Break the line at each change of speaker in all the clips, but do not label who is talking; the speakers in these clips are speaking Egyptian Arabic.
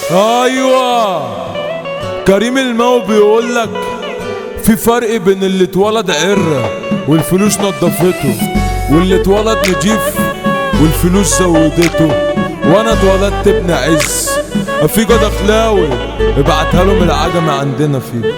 ايوه كريم المو بيقول لك في فرق بين اللي اتولد عرة والفلوس نضفته واللي اتولد نجيف والفلوس زودته وانا اتولدت ابن عز في جد اخلاوي ابعتها لهم العجمة عندنا فيه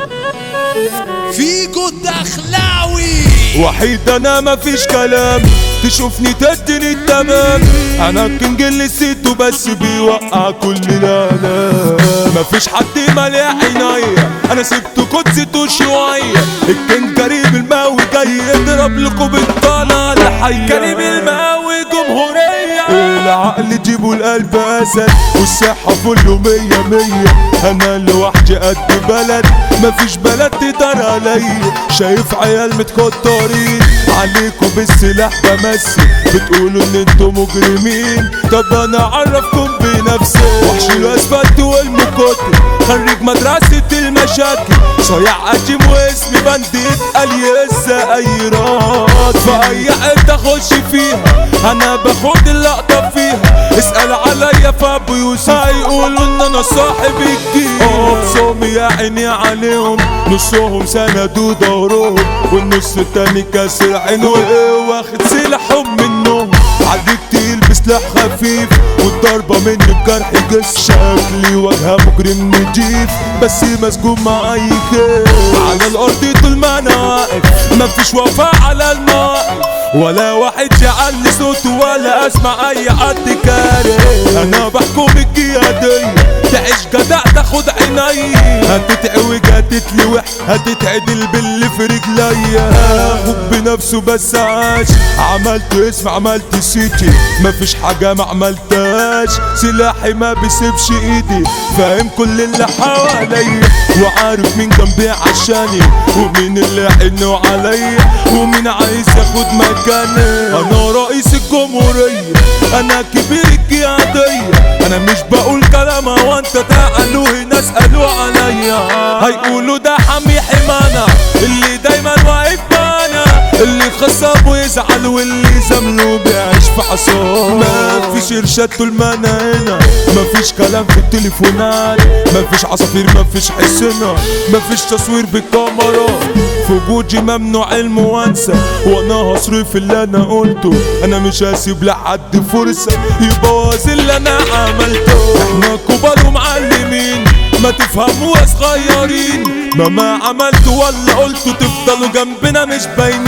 فيجو الدخلاوي
وحيد انا مفيش كلام تشوفني تدني التمام انا الكينج اللي نسيته بس بيوقع كل الالام مفيش حد مالي عينيا انا سبته كنت شويه الكينج كريم الماوي جاي يضرب لكم بالطلع الحيه كريم الماوي جمهوريه العقل جيبوا القلب اسد والصحه كله مية مية انا لوحدي قد بلد مفيش بلد تقدر عليا شايف عيال متكترين عليكم بالسلاح بمثل بتقولوا ان انتوا مجرمين طب انا اعرفكم بنفسي وحش الاسفلت والمكتب خريج مدرسة المشاكل صايع قديم واسمي بنديت اليس اي راد في اي حتة اخش فيها انا باخد اللقطة فيها اسأل عليا فابو يوسف هيقولوا ان انا صاحب الجيل اقسم يا عيني عليهم نصهم سندوا ظهرهم والنص التاني كاسر عينهم واخد سلاحهم منهم عليك تلبس سلاح خفيف والضربة مني بجرح جس شكلي وجهها مجرم نجيف بس مسجون مع اي خير على الارض طول ما انا واقف مفيش وفاء على المواقف ولا واحد يعلي صوته ولا اسمع اي حد كاره انا بحكم القيادية تعيش جدع تاخد عيني هتتعوج هتتلوح هتتعدل باللي في رجليا اخوك بنفسه بس عاش عملت اسم عملت سيتي مفيش حاجة ما عملتهاش سلاحي ما بيسيبش ايدي فاهم كل اللي حواليا وعارف مين جنبي عشاني ومين اللي عينه عليا ومين عايز ياخد مكاني انا رئيس الجمهورية انا كبير القيادية انا مش بقول كلام هو انت تعالوا هنا اسألوا عليا هيقولوا ده حمي حمانا اللي دايما واقف معانا اللي خصب ويزعل واللي زمله بيعيش في حصان ما فيش ارشاد طول ما انا هنا ما فيش كلام في التليفونات ما فيش عصافير ما فيش حسنا ما فيش تصوير بالكاميرا في وجودي ممنوع الموانسة وانا هصرف اللي انا قلته انا مش هسيب لحد فرصة يبوظ اللي انا عملته احنا كبار ومعلمين ما تفهموا يا صغيرين مهما عملتوا ولا قلتوا تفضلوا جنبنا مش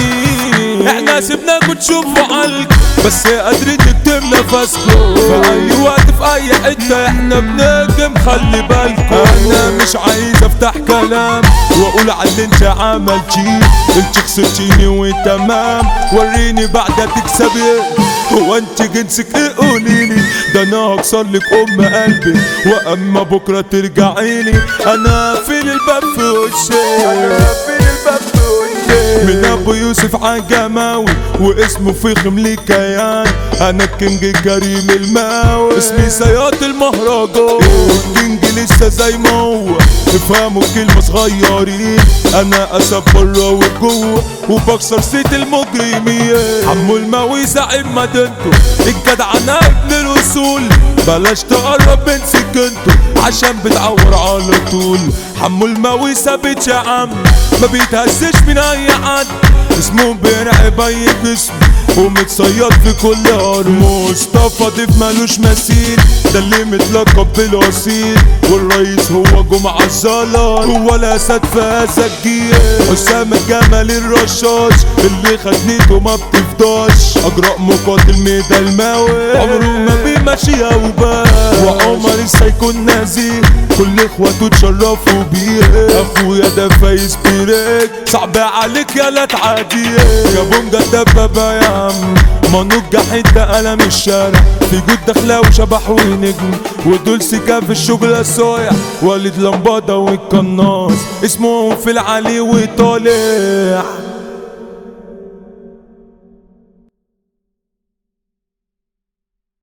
باينين احنا سيبناكوا تشوفوا علق بس قادرين نكتم نفسكم في اي وقت في اي حتة احنا بنهجم خلي بالكم انا مش عايز افتح كلام واقول على اللي انت عملتيه انت خسرتيني وتمام وريني بعدها تكسب ايه هو انت جنسك ايه قوليلي ده انا هكسر لك ام قلبي واما بكره ترجعيلي انا اقفل الباب في وشي انا اقفل الباب في وشي من ابو يوسف عجماوي واسمه فخم لي كيان انا الكينج كريم الماوي اسمي سياط المهرجان الكينج لسه زي ما هو افهموا كلمة صغيرين انا اسد بره وجوه وبكسر سيت المجرمين عمو الماوي زعيم مدينته الجدع انا ابن الاصول بلاش تقرب من سكنته عشان بتعور على طول حمو الماوي ثابت يا عم ما بيتهزش من اي حد اسمه بيرعب اي جسم ومتصيد في كل ارض مصطفى ضيف مالوش مثيل ده اللي متلقب بالاصيل والرئيس هو جمعة الزلط هو الاسد في هذا الجيل حسام الجمل الرشاش اللي خدنيته ما بتفضاش اجرأ مقاتل ميدا الماوي عمره ما بيمشي وباش وعمر السيكون نازي كل اخواته اتشرفوا بيه اخويا ده فايز بيريك صعب عليك يا لا تعديه يا بونجا دبابة يا عم ما نجح انت قلم الشارع في جود دخلاء وشبح ونجم ودول سكا في الشغل الصايع والد لمبادة والقناص اسمهم في العلي وطالع